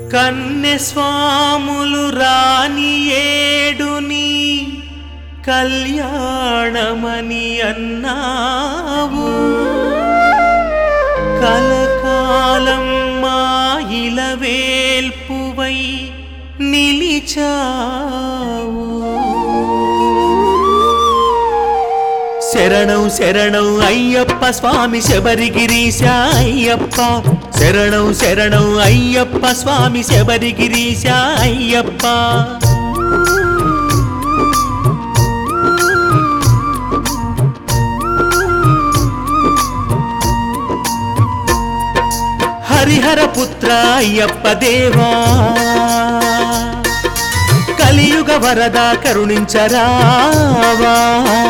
కన్నె స్వాములు రాని ఏడుని కళ్యాణమని అన్నావు కలకాలం మా ఇలవేల్పువై నిలిచావు శరణం శరణం అయ్యప్ప స్వామి శబరిగిరీశ అయ్యప్ప శరణం శరణం అయ్యప్ప స్వామి శబరిగిరీశ అయ్యప్ప హరిహర పుత్ర అయ్యప్ప దేవా కలియుగ వరద కరుణించరావా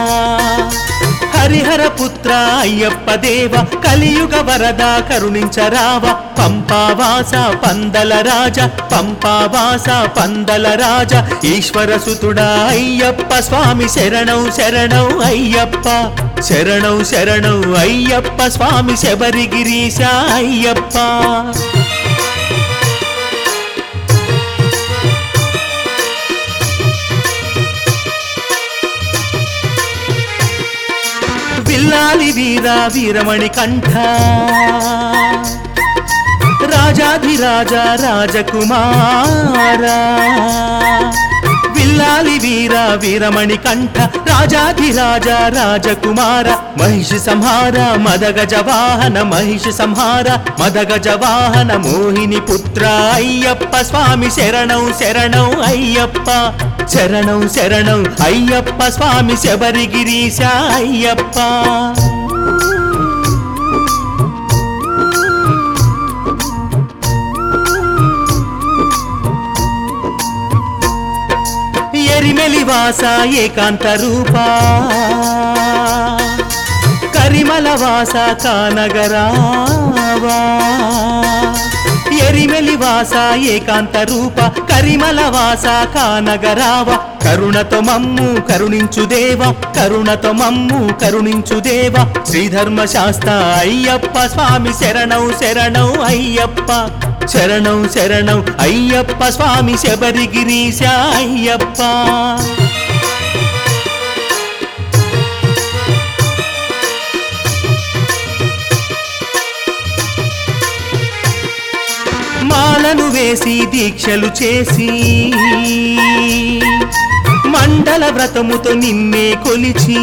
హరిహర పుత్ర అయ్యప్ప దేవ కలియుగ వరద కరుణించరావా పంపావాస పందల రాజ పంపావాస పందల రాజ ఈశ్వర సుతుడా అయ్యప్ప స్వామి శరణం శరణం అయ్యప్ప శరణం శరణం అయ్యప్ప స్వామి శబరిగిరీశ అయ్యప్ప విల్లాలి వీరా వీరమణి కంఠ రాజాధిరాజ రాజకుమారా విల్లాలి వీరా వీరమణి కంఠ రాజాధిరాజ రాజకుమార మహిషి సంహార మదగజ వాహన మహిషి సంహార మదగజ వాహన మోహిని పుత్ర అయ్యప్ప స్వామి శరణం శరణం అయ్యప్ప శరణం శరణం అయ్యప్ప స్వామి శబరిగిరీశ అయ్యప్ప ఎరిమెలివాస ఏకాంత రూపా కరిమల వాస కానగరావా ఎరిమెలివాస ఏకాంత రూప కరిమల వాస కానగరావ కరుణతో మమ్ము కరుణించు దేవ కరుణతో మమ్ము కరుణించు దేవ శ్రీధర్మ శాస్త్ర అయ్యప్ప స్వామి శరణం శరణం అయ్యప్ప శరణం శరణం అయ్యప్ప స్వామి శబరిగిరీశ అయ్యప్ప మాలను వేసి దీక్షలు చేసి మండల వ్రతముతో నిన్నే కొలిచి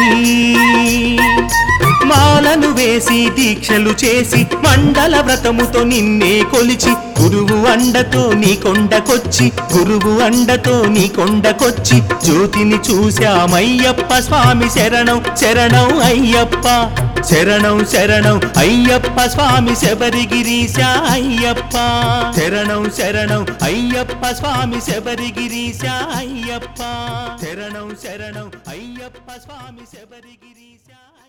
మాలను వేసి దీక్షలు చేసి మండల వ్రతముతో నిన్నే కొలిచి గురువు అండతో నీ కొండకొచ్చి గురువు అండతో నీ కొండకొచ్చి జ్యోతిని చూశామయ్యప్ప స్వామి శరణం శరణం అయ్యప్ప శరణం శరణం అయ్యప్ప స్వామి శబరిగిరీశ అయ్యప్ప శరణం శరణం అయ్యప్ప స్వామి శబరిగిరీశ అయ్యప్ప శరణం శరణం అయ్యప్ప స్వామి శబరిగిరీశ